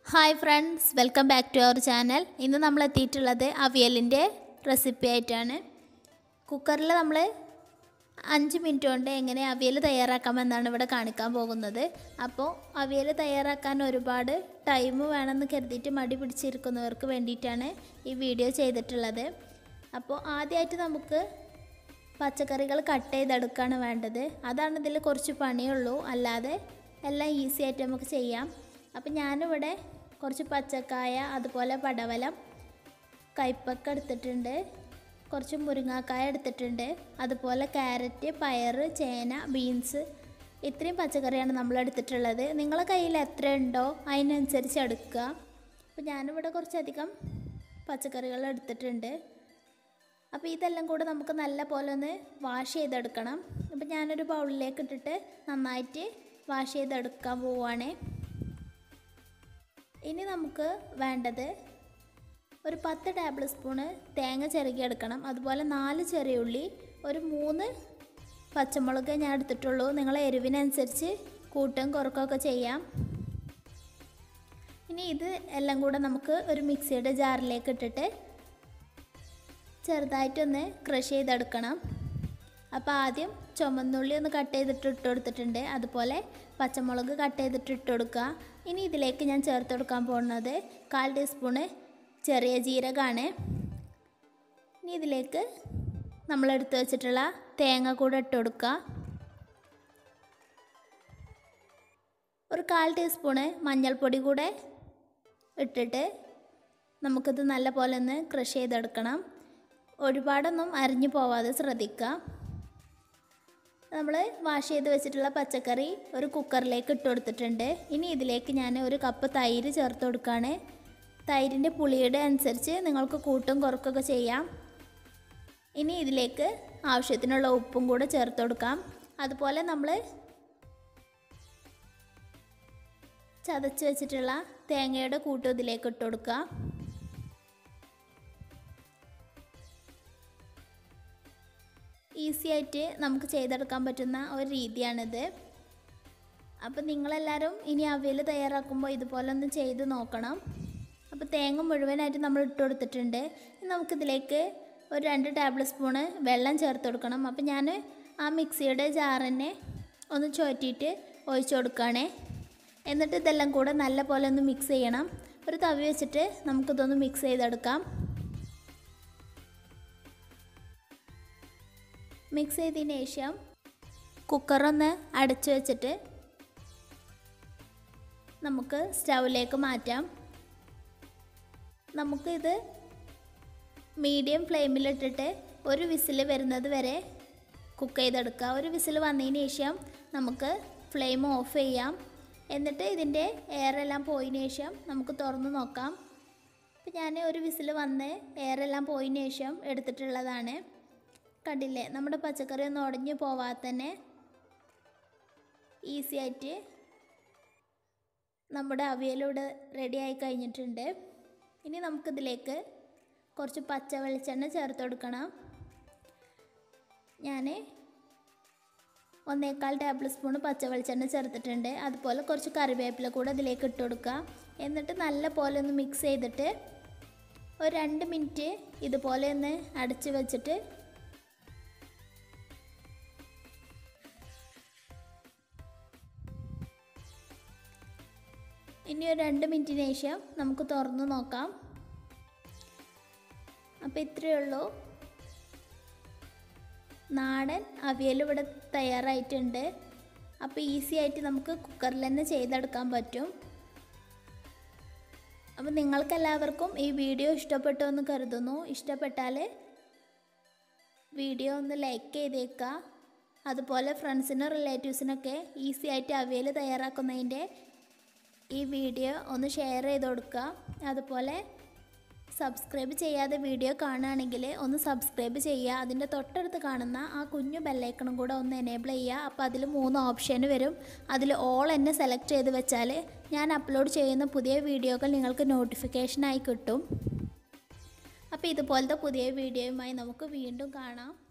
hi friends welcome back to our channel ഇന്ന് നമ്മൾ എത്തിയിട്ടുള്ളത് അവിയലിൻ്റെ റെസിപ്പി ആയിട്ടാണ് കുക്കറിൽ നമ്മൾ അഞ്ച് മിനിറ്റ് കൊണ്ട് എങ്ങനെ അവിയൽ തയ്യാറാക്കാമെന്നാണ് ഇവിടെ കാണിക്കാൻ പോകുന്നത് അപ്പോൾ അവിയൽ തയ്യാറാക്കാൻ ഒരുപാട് ടൈം വേണമെന്ന് കരുതിയിട്ട് മടി പിടിച്ചിരിക്കുന്നവർക്ക് വേണ്ടിയിട്ടാണ് ഈ വീഡിയോ ചെയ്തിട്ടുള്ളത് അപ്പോൾ ആദ്യമായിട്ട് നമുക്ക് പച്ചക്കറികൾ കട്ട് ചെയ്തെടുക്കുകയാണ് വേണ്ടത് അതാണ് ഇതിൽ കുറച്ച് പണിയുള്ളൂ അല്ലാതെ എല്ലാം ഈസി ആയിട്ട് നമുക്ക് ചെയ്യാം അപ്പം ഞാനിവിടെ കുറച്ച് പച്ചക്കായ അതുപോലെ പടവലം കയ്പ്പക്ക എടുത്തിട്ടുണ്ട് കുറച്ച് മുരിങ്ങാക്കായ എടുത്തിട്ടുണ്ട് അതുപോലെ ക്യാരറ്റ് പയർ ചേന ബീൻസ് ഇത്രയും പച്ചക്കറിയാണ് നമ്മൾ എടുത്തിട്ടുള്ളത് നിങ്ങളെ കയ്യിൽ എത്ര ഉണ്ടോ അതിനനുസരിച്ച് എടുക്കുക അപ്പോൾ ഞാനിവിടെ കുറച്ചധികം പച്ചക്കറികൾ എടുത്തിട്ടുണ്ട് അപ്പോൾ ഇതെല്ലാം കൂടെ നമുക്ക് നല്ല പോലെ ഒന്ന് വാഷ് ചെയ്തെടുക്കണം അപ്പോൾ ഞാനൊരു ബൗളിലേക്ക് ഇട്ടിട്ട് നന്നായിട്ട് വാഷ് ചെയ്തെടുക്കാൻ പോവുകയാണേ ഇനി നമുക്ക് വേണ്ടത് ഒരു പത്ത് ടേബിൾ സ്പൂണ് തേങ്ങ ചിരകിയെടുക്കണം അതുപോലെ നാല് ചെറിയ ഉള്ളി ഒരു മൂന്ന് പച്ചമുളക് ഞാൻ എടുത്തിട്ടുള്ളൂ നിങ്ങളെ എരിവിനനുസരിച്ച് കൂട്ടും കുറക്കുകയൊക്കെ ചെയ്യാം ഇനി ഇത് എല്ലാം കൂടെ നമുക്ക് ഒരു മിക്സിയുടെ ജാറിലേക്ക് ഇട്ടിട്ട് ചെറുതായിട്ടൊന്ന് ക്രഷ് ചെയ്തെടുക്കണം അപ്പോൾ ആദ്യം ചുമന്നുള്ളി ഒന്ന് കട്ട് ചെയ്തിട്ട് ഇട്ട് കൊടുത്തിട്ടുണ്ട് അതുപോലെ പച്ചമുളക് കട്ട് ചെയ്തിട്ട് ഇട്ട് കൊടുക്കുക ഇനി ഇതിലേക്ക് ഞാൻ ചേർത്ത് കൊടുക്കാൻ പോകുന്നത് കാൽ ടീസ്പൂണ് ചെറിയ ജീരകമാണ് ഇനി ഇതിലേക്ക് നമ്മൾ എടുത്തു വെച്ചിട്ടുള്ള തേങ്ങ കൂടെ ഇട്ട് കൊടുക്കുക ഒരു കാൽ ടീസ്പൂണ് മഞ്ഞൾപ്പൊടി കൂടെ ഇട്ടിട്ട് നമുക്കിത് നല്ല പോലെ ഒന്ന് ക്രഷ് ചെയ്തെടുക്കണം ഒരുപാടൊന്നും അരിഞ്ഞു പോവാതെ ശ്രദ്ധിക്കുക നമ്മൾ വാഷ് ചെയ്ത് വെച്ചിട്ടുള്ള പച്ചക്കറി ഒരു കുക്കറിലേക്ക് ഇട്ട് കൊടുത്തിട്ടുണ്ട് ഇനി ഇതിലേക്ക് ഞാൻ ഒരു കപ്പ് തൈര് ചേർത്ത് കൊടുക്കുകയാണ് തൈരിൻ്റെ പുളിയുടെ അനുസരിച്ച് നിങ്ങൾക്ക് കൂട്ടും കുറക്കൊക്കെ ചെയ്യാം ഇനി ഇതിലേക്ക് ആവശ്യത്തിനുള്ള ഉപ്പും കൂടെ ചേർത്ത് കൊടുക്കാം അതുപോലെ നമ്മൾ ചതച്ച് വെച്ചിട്ടുള്ള തേങ്ങയുടെ കൂട്ടും ഇതിലേക്ക് ഇട്ട് കൊടുക്കുക ഈസി ആയിട്ട് നമുക്ക് ചെയ്തെടുക്കാൻ പറ്റുന്ന ഒരു രീതിയാണിത് അപ്പോൾ നിങ്ങളെല്ലാവരും ഇനി അവിയൽ തയ്യാറാക്കുമ്പോൾ ഇതുപോലെ ഒന്ന് ചെയ്ത് നോക്കണം അപ്പോൾ തേങ്ങ മുഴുവനായിട്ട് നമ്മൾ ഇട്ട് കൊടുത്തിട്ടുണ്ട് ഇനി നമുക്കിതിലേക്ക് ഒരു രണ്ട് ടേബിൾ സ്പൂണ് വെള്ളം ചേർത്ത് കൊടുക്കണം അപ്പോൾ ഞാൻ ആ മിക്സിയുടെ ജാറിനെ ഒന്ന് ചുവറ്റിയിട്ട് ഒഴിച്ചു കൊടുക്കുകയാണേ എന്നിട്ട് ഇതെല്ലാം കൂടെ നല്ല പോലെ ഒന്ന് മിക്സ് ചെയ്യണം ഒരു തവി വെച്ചിട്ട് നമുക്കിതൊന്ന് മിക്സ് ചെയ്തെടുക്കാം മിക്സ് ചെയ്തതിന് ശേഷം കുക്കറൊന്ന് അടച്ചു വെച്ചിട്ട് നമുക്ക് സ്റ്റൗവിലേക്ക് മാറ്റാം നമുക്കിത് മീഡിയം ഫ്ലെയിമിലിട്ടിട്ട് ഒരു വിസിൽ വരുന്നത് വരെ കുക്ക് ചെയ്തെടുക്കുക ഒരു വിസിൽ വന്നതിന് ശേഷം നമുക്ക് ഫ്ലെയിം ഓഫ് ചെയ്യാം എന്നിട്ട് ഇതിൻ്റെ എയറെല്ലാം പോയതിന് ശേഷം നമുക്ക് തുറന്ന് നോക്കാം ഇപ്പം ഞാൻ ഒരു വിസിൽ വന്ന് എയറെല്ലാം പോയതിന് ശേഷം എടുത്തിട്ടുള്ളതാണ് കണ്ടില്ലേ നമ്മുടെ പച്ചക്കറി ഒന്നും ഉടഞ്ഞു പോവാതെ തന്നെ ഈസി ആയിട്ട് നമ്മുടെ അവിയലിവിടെ റെഡി ആയി കഴിഞ്ഞിട്ടുണ്ട് ഇനി നമുക്കിതിലേക്ക് കുറച്ച് പച്ച വെളിച്ചെണ്ണ ചേർത്ത് കൊടുക്കണം ഞാൻ ഒന്നേക്കാൽ ടേബിൾ സ്പൂൺ പച്ച വെളിച്ചെണ്ണ ചേർത്തിട്ടുണ്ട് അതുപോലെ കുറച്ച് കറിവേപ്പില കൂടെ ഇതിലേക്ക് ഇട്ട് കൊടുക്കുക എന്നിട്ട് നല്ല പോലെ ഒന്ന് മിക്സ് ചെയ്തിട്ട് ഒരു രണ്ട് മിനിറ്റ് ഇതുപോലെ ഒന്ന് അടച്ച് വെച്ചിട്ട് ഇനി ഒരു രണ്ട് മിനിറ്റിന് ശേഷം നമുക്ക് തുറന്ന് നോക്കാം അപ്പോൾ ഇത്രയേ ഉള്ളൂ നാടൻ അവിയൽ ഇവിടെ തയ്യാറായിട്ടുണ്ട് അപ്പോൾ ഈസി ആയിട്ട് നമുക്ക് കുക്കറിൽ തന്നെ ചെയ്തെടുക്കാൻ പറ്റും അപ്പോൾ നിങ്ങൾക്കെല്ലാവർക്കും ഈ വീഡിയോ ഇഷ്ടപ്പെട്ടു എന്ന് കരുതുന്നു ഇഷ്ടപ്പെട്ടാൽ വീഡിയോ ഒന്ന് ലൈക്ക് ചെയ്തേക്കുക അതുപോലെ ഫ്രണ്ട്സിനും റിലേറ്റീവ്സിനൊക്കെ ഈസി ആയിട്ട് അവിയൽ തയ്യാറാക്കുന്നതിൻ്റെ ഈ വീഡിയോ ഒന്ന് ഷെയർ ചെയ്ത് കൊടുക്കുക അതുപോലെ സബ്സ്ക്രൈബ് ചെയ്യാതെ വീഡിയോ കാണുകയാണെങ്കിൽ ഒന്ന് സബ്സ്ക്രൈബ് ചെയ്യുക അതിൻ്റെ തൊട്ടടുത്ത് കാണുന്ന ആ കുഞ്ഞു ബെല്ലൈക്കണും കൂടെ ഒന്ന് എനേബിൾ ചെയ്യുക അപ്പോൾ അതിൽ മൂന്ന് ഓപ്ഷൻ വരും അതിൽ ഓൾ എന്നെ സെലക്ട് ചെയ്ത് വെച്ചാൽ ഞാൻ അപ്ലോഡ് ചെയ്യുന്ന പുതിയ വീഡിയോകൾ നിങ്ങൾക്ക് നോട്ടിഫിക്കേഷനായി കിട്ടും അപ്പോൾ ഇതുപോലത്തെ പുതിയ വീഡിയോയുമായി നമുക്ക് വീണ്ടും കാണാം